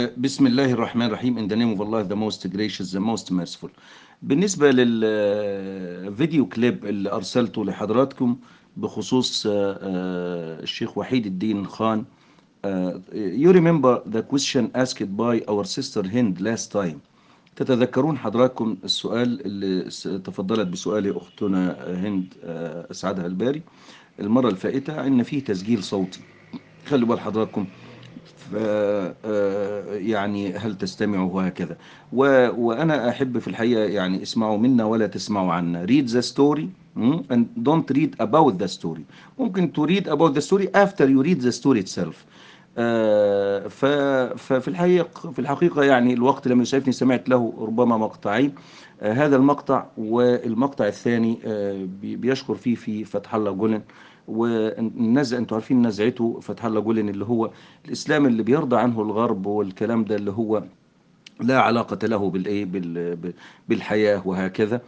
بسم الله الرحمن الرحيم in the name of Allah the most gracious the most merciful بالنسبة للفيديو كليب اللي أرسلته لحضراتكم بخصوص الشيخ وحيد الدين خان you remember the question asked by our sister Hind last time تتذكرون حضراتكم السؤال اللي تفضلت بسؤال أختنا هند أسعدها الباري المرة الفائتة إن فيه تسجيل صوتي خلوا بال حضراتكم يعني هل تستمعوا وهكذا وأنا أحب في الحقيقة يعني اسمعوا منا ولا تسمعوا عنا read the story and don't read about the story ممكن to read about the story after you read the story itself ففي الحقيقة في الحقيقة يعني الوقت لم يسعفني سمعت له ربما مقطعين هذا المقطع والمقطع الثاني بيشكر فيه في فتح الله جولن والنزع انتوا عارفين نزعته فتح الله جولن اللي هو الاسلام اللي بيرضى عنه الغرب والكلام ده اللي هو لا علاقة له بالايه بالحياة وهكذا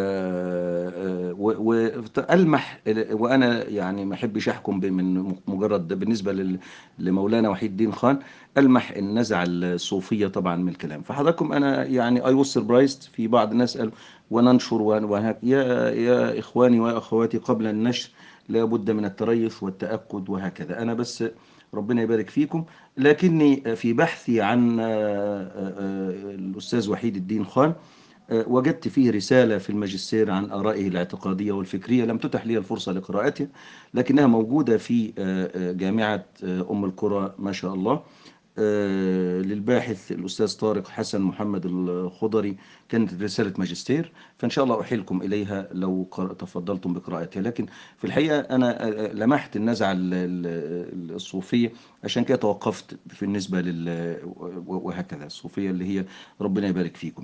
والمح وانا يعني ما احبش احكم من مجرد بالنسبه لمولانا وحيد الدين خان المح النزعه الصوفيه طبعا من الكلام فحضراتكم انا يعني اي واز سربرايزد في بعض الناس قالوا وننشر وهك يا يا اخواني واخواتي قبل النشر لابد من التريث والتاكد وهكذا انا بس ربنا يبارك فيكم لكني في بحثي عن الاستاذ وحيد الدين خان وجدت فيه رسالة في الماجستير عن آرائه الاعتقادية والفكرية لم تتح لي الفرصة لقراءتها لكنها موجودة في جامعة أم القرى ما شاء الله للباحث الأستاذ طارق حسن محمد الخضري كانت رسالة ماجستير فإن شاء الله أحيلكم إليها لو تفضلتم بقراءتها لكن في الحقيقة أنا لمحت النزعة الصوفية عشان كده توقفت بالنسبة لل وهكذا الصوفية اللي هي ربنا يبارك فيكم